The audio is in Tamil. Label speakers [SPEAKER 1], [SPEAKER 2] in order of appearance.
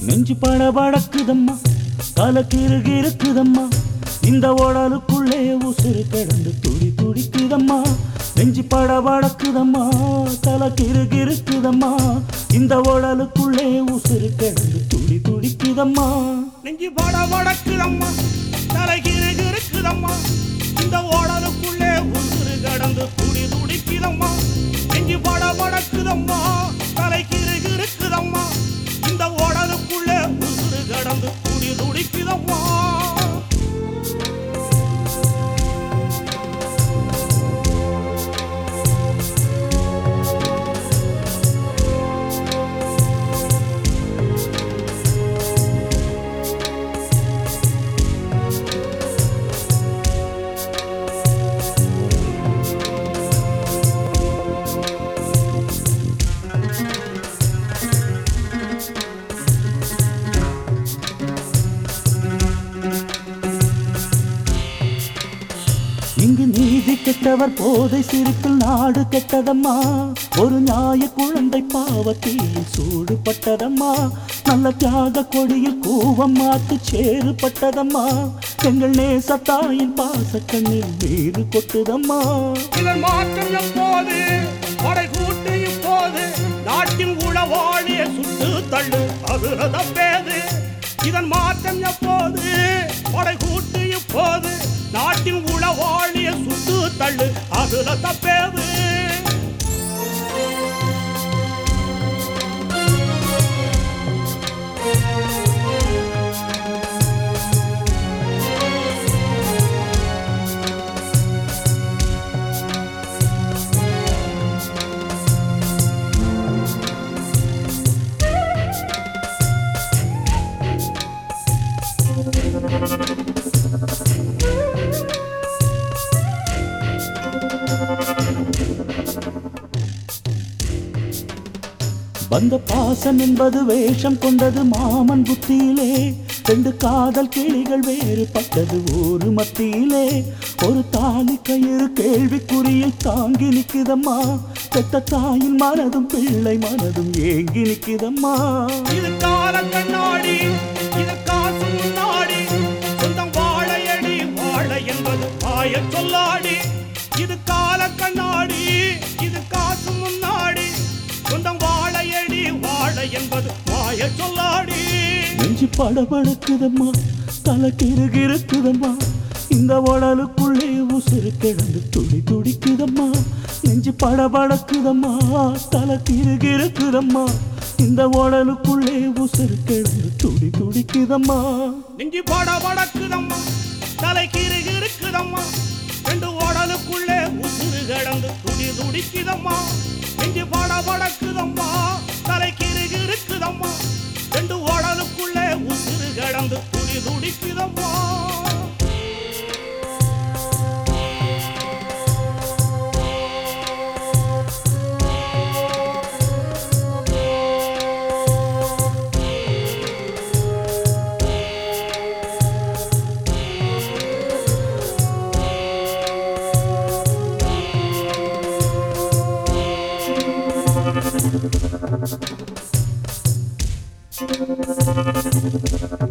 [SPEAKER 1] நெஞ்சு படபடக்குதம்மா தலை கிறுகி இருக்குதம்மா இந்த உடலுக்குள்ளே உசுறு கிடந்து துடி துடிக்குதம்மா நெஞ்சு படபடக்குதம்மா தலை கிறுகி இருக்குதம்மா இந்த உடலுக்குள்ளே உசுறு கிடந்து துடி துடிக்குதம்மா
[SPEAKER 2] நெஞ்சு பட வடக்குதம்மா தலைகீழு இருக்குதம்மா இந்த ஓடலுக்குள்ளே உசுறு கடந்து துடி துடிக்குதம்மா நெஞ்சு பட வடக்குதம்மா தலைகீழு இருக்குதம்மா இந்த ஓடலுக்குள்ளே உசுறு கடந்து துடி துடிக்குதம்மா
[SPEAKER 1] இங்கு நீதி கெட்டவர் போதை சிரிப்பில் நாடு கெட்டதம்மா ஒரு நியாய குழந்தை பாவத்தில் சூடுபட்டதம்மா நல்ல தியாக கொடியில் கூவம் மாட்டு சேறுபட்டதம்மா எங்கள் நேசத்தாயின் பாச கண்ணில் நீரு கொட்டுதம்மா
[SPEAKER 2] இதன் மாற்றம் எப்போது படை கூட்டு இப்போது நாட்டின் உளவாளிய சுட்டு தள்ளு அதுல தப்பேது இதன் மாற்றம் எப்போது படை கூட்டு இப்போது நாட்டின் உளவாளிய சுட்டு தள்ளு அதுல தப்பேது
[SPEAKER 1] வந்த பாசம் என்பது வேஷம் கொண்டது மாமன் புத்தியிலே ரெண்டு காதல் கிளிகள் வேறுபட்டது ஊரு மத்தியிலே ஒரு தாலி கயிறு கேள்விக்குறியில் தாங்கி நிக்குதம்மா பெத்த தாயின் மனதும் பிள்ளை மனதும் ஏங்கி நிக்குதம்மா
[SPEAKER 2] இது கால கண்ணாடி இது காசு முன்னாடி சொந்தம் வாழையடி வாழை என்பது மாய சொல்லாடி இது கால கண்ணாடி இது காசு முன்னாடி சொந்தம் வாழையடி வாழை என்பது மாய சொல்லாடி
[SPEAKER 1] நெஞ்சு படபடக்குதம்மா தலை கிறுகிறுக்குதம்மா இந்த உடலுக்குள்ளே உசுறு கிடந்து துடி துடிக்குதம்மா நெஞ்சு படபடக்குதம்மா தலை கிறுகிறுக்குதம்மா இந்த உடலுக்குள்ளே உசுறு கிடந்து துடி துடிக்குதம்மா
[SPEAKER 2] நெஞ்சு பட வடக்குதம்மா தலை கீறு இருக்குதம்மா ரெண்டு ஓடலுக்குள்ளே உசுறு கிடந்து துடி துடிக்குதம்மா நெஞ்சு பட வடக்குதம்மா தலை கீறு இருக்குதம்மா ரெண்டு ஓடலுக்குள்ளே உசுறு கிடந்து துடி துடிக்குதம்மா
[SPEAKER 1] Thank you.